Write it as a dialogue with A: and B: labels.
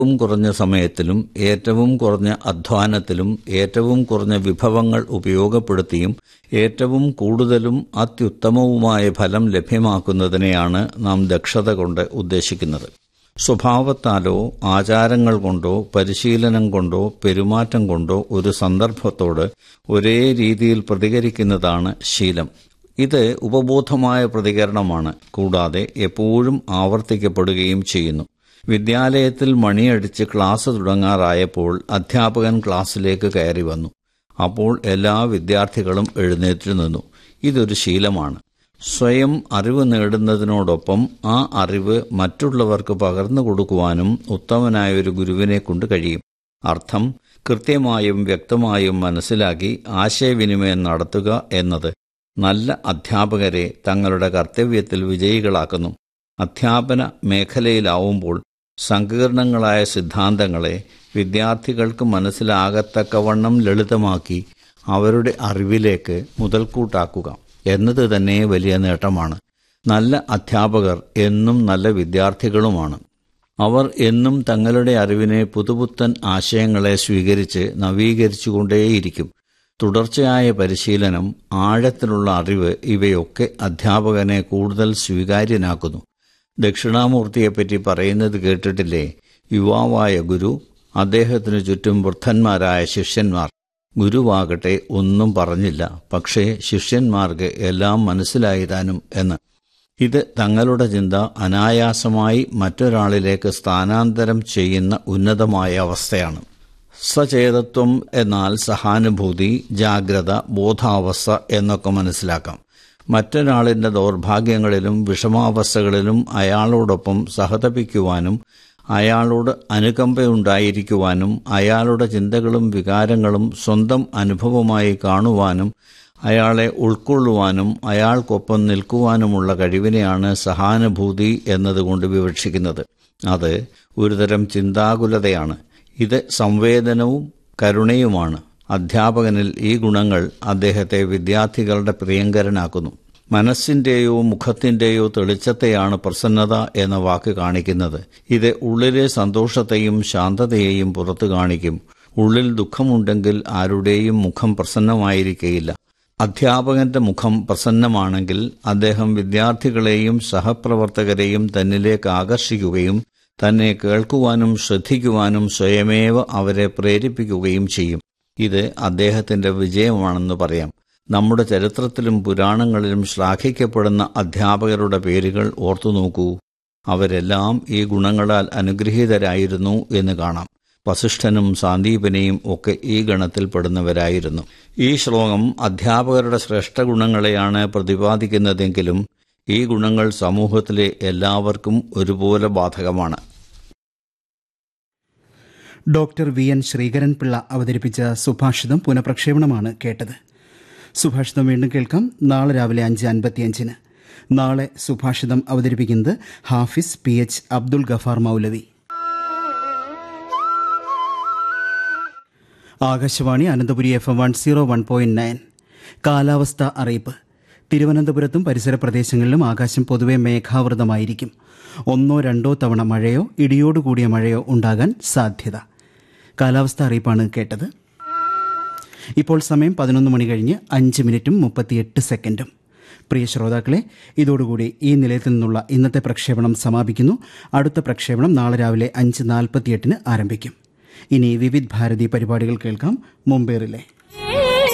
A: ഏറ്റവും കുറഞ്ഞ സമയത്തിലും ഏറ്റവും കുറഞ്ഞ അധ്വാനത്തിലും ഏറ്റവും കുറഞ്ഞ വിഭവങ്ങൾ ഉപയോഗപ്പെടുത്തിയും ഏറ്റവും കൂടുതലും അത്യുത്തമവുമായ ഫലം ലഭ്യമാക്കുന്നതിനെയാണ് നാം ദക്ഷത കൊണ്ട് ഉദ്ദേശിക്കുന്നത് സ്വഭാവത്താലോ ആചാരങ്ങൾ കൊണ്ടോ പരിശീലനം കൊണ്ടോ പെരുമാറ്റം കൊണ്ടോ ഒരു സന്ദർഭത്തോട് ഒരേ രീതിയിൽ പ്രതികരിക്കുന്നതാണ് ശീലം ഇത് ഉപബോധമായ പ്രതികരണമാണ് കൂടാതെ എപ്പോഴും ആവർത്തിക്കപ്പെടുകയും ചെയ്യുന്നു വിദ്യാലയത്തിൽ മണിയടിച്ച് ക്ലാസ് തുടങ്ങാറായപ്പോൾ അധ്യാപകൻ ക്ലാസ്സിലേക്ക് കയറി വന്നു അപ്പോൾ എല്ലാ വിദ്യാർത്ഥികളും എഴുന്നേറ്റ് നിന്നു ഇതൊരു ശീലമാണ് സ്വയം അറിവ് നേടുന്നതിനോടൊപ്പം ആ അറിവ് മറ്റുള്ളവർക്ക് പകർന്നു കൊടുക്കുവാനും ഉത്തമനായ ഒരു ഗുരുവിനെ കൊണ്ട് കഴിയും അർത്ഥം കൃത്യമായും വ്യക്തമായും മനസ്സിലാക്കി ആശയവിനിമയം നടത്തുക എന്നത് നല്ല അധ്യാപകരെ തങ്ങളുടെ കർത്തവ്യത്തിൽ വിജയികളാക്കുന്നു അധ്യാപന മേഖലയിലാവുമ്പോൾ സങ്കീർണങ്ങളായ സിദ്ധാന്തങ്ങളെ വിദ്യാർത്ഥികൾക്ക് മനസ്സിലാകത്തക്കവണ്ണം ലളിതമാക്കി അവരുടെ അറിവിലേക്ക് മുതൽക്കൂട്ടാക്കുക എന്നത് തന്നെ വലിയ നേട്ടമാണ് നല്ല അധ്യാപകർ എന്നും നല്ല വിദ്യാർത്ഥികളുമാണ് അവർ എന്നും തങ്ങളുടെ അറിവിനെ പുതുപുത്തൻ ആശയങ്ങളെ സ്വീകരിച്ച് നവീകരിച്ചുകൊണ്ടേയിരിക്കും തുടർച്ചയായ പരിശീലനം ആഴത്തിലുള്ള അറിവ് ഇവയൊക്കെ അധ്യാപകനെ കൂടുതൽ സ്വീകാര്യനാക്കുന്നു ദക്ഷിണാമൂർത്തിയെപ്പറ്റി പറയുന്നത് കേട്ടിട്ടില്ലേ യുവാവായ ഗുരു അദ്ദേഹത്തിനു ചുറ്റും വൃദ്ധന്മാരായ ശിഷ്യന്മാർ ഗുരുവാകട്ടെ ഒന്നും പറഞ്ഞില്ല പക്ഷേ ശിഷ്യന്മാർക്ക് എല്ലാം മനസ്സിലായി താനും എന്ന് ഇത് തങ്ങളുടെ ചിന്ത അനായാസമായി മറ്റൊരാളിലേക്ക് സ്ഥാനാന്തരം ചെയ്യുന്ന ഉന്നതമായ അവസ്ഥയാണ് സചേതത്വം എന്നാൽ സഹാനുഭൂതി ജാഗ്രത ബോധാവസ്ഥ എന്നൊക്കെ മനസ്സിലാക്കാം മറ്റൊരാളിന്റെ ദൗർഭാഗ്യങ്ങളിലും വിഷമാവസ്ഥകളിലും അയാളോടൊപ്പം സഹതപിക്കുവാനും അയാളോട് അനുകമ്പയുണ്ടായിരിക്കുവാനും അയാളുടെ ചിന്തകളും വികാരങ്ങളും സ്വന്തം അനുഭവമായി കാണുവാനും അയാളെ ഉൾക്കൊള്ളുവാനും അയാൾക്കൊപ്പം നിൽക്കുവാനുമുള്ള കഴിവിനെയാണ് സഹാനുഭൂതി എന്നതുകൊണ്ട് വിവക്ഷിക്കുന്നത് അത് ഒരുതരം ചിന്താകുലതയാണ് ഇത് സംവേദനവും കരുണയുമാണ് അധ്യാപകനിൽ ഈ ഗുണങ്ങൾ അദ്ദേഹത്തെ വിദ്യാർത്ഥികളുടെ പ്രിയങ്കരനാക്കുന്നു മനസ്സിന്റെയോ മുഖത്തിന്റെയോ തെളിച്ചത്തെയാണ് പ്രസന്നത എന്ന വാക്ക് കാണിക്കുന്നത് ഇത് ഉള്ളിലെ സന്തോഷത്തെയും ശാന്തതയെയും പുറത്തു കാണിക്കും ഉള്ളിൽ ദുഃഖമുണ്ടെങ്കിൽ ആരുടെയും മുഖം പ്രസന്നമായിരിക്കയില്ല അധ്യാപകന്റെ മുഖം പ്രസന്നമാണെങ്കിൽ അദ്ദേഹം വിദ്യാർത്ഥികളെയും സഹപ്രവർത്തകരെയും തന്നിലേക്ക് ആകർഷിക്കുകയും തന്നെ കേൾക്കുവാനും ശ്രദ്ധിക്കുവാനും സ്വയമേവ അവരെ പ്രേരിപ്പിക്കുകയും ചെയ്യും ഇത് അദ്ദേഹത്തിന്റെ വിജയമാണെന്ന് പറയാം നമ്മുടെ ചരിത്രത്തിലും പുരാണങ്ങളിലും ശ്ലാഘിക്കപ്പെടുന്ന അധ്യാപകരുടെ പേരുകൾ ഓർത്തുനോക്കൂ അവരെല്ലാം ഈ ഗുണങ്ങളാൽ അനുഗ്രഹീതരായിരുന്നു എന്ന് കാണാം വസിഷ്ഠനും സാന്ദീപനെയും ഒക്കെ ഈ ഗണത്തിൽപ്പെടുന്നവരായിരുന്നു ഈ ശ്ലോകം അധ്യാപകരുടെ ശ്രേഷ്ഠ ഗുണങ്ങളെയാണ് പ്രതിപാദിക്കുന്നതെങ്കിലും ഈ ഗുണങ്ങൾ സമൂഹത്തിലെ എല്ലാവർക്കും ഒരുപോലെ ബാധകമാണ്
B: doctor V N Sreekaran Pillai അവതരിപ്പിച്ച സുഭാഷിതം പുനഃപ്രക്ഷേപണമാണ് കേട്ടത് സുഭാഷിതം വീണ്ടും കേൾക്കാം നാളെ രാവിലെ അഞ്ച് അൻപത്തിയഞ്ചിന് നാളെ സുഭാഷിതം അവതരിപ്പിക്കുന്നത് Hafiz P H Abdul Gafar Maulavi Akashvani Ananthapuri F M one zero one point nine കാലാവസ്ഥ അറിയിപ്പ് തിരുവനന്തപുരത്തും പരിസര പ്രദേശങ്ങളിലും ആകാശം പൊതുവെ മേഘാവൃതമായിരിക്കും ഒന്നോ രണ്ടോ തവണ മഴയോ ഇടിയോടുകൂടിയ മഴയോ ഉണ്ടാകാൻ സാധ്യത കാലാവസ്ഥ അറിയിപ്പാണ് കേട്ടത് ഇപ്പോൾ സമയം പതിനൊന്ന് മണി കഴിഞ്ഞ് അഞ്ച് മിനിറ്റും മുപ്പത്തിയെട്ട് സെക്കൻഡും പ്രിയ ശ്രോതാക്കളെ ഇതോടുകൂടി ഈ നിലയത്തിൽ നിന്നുള്ള ഇന്നത്തെ പ്രക്ഷേപണം സമാപിക്കുന്നു അടുത്ത പ്രക്ഷേപണം നാളെ രാവിലെ അഞ്ച് നാൽപ്പത്തിയെട്ടിന് ആരംഭിക്കും ഇനി വിവിധ് ഭാരതി പരിപാടികൾ കേൾക്കാം മുംബൈറിലെ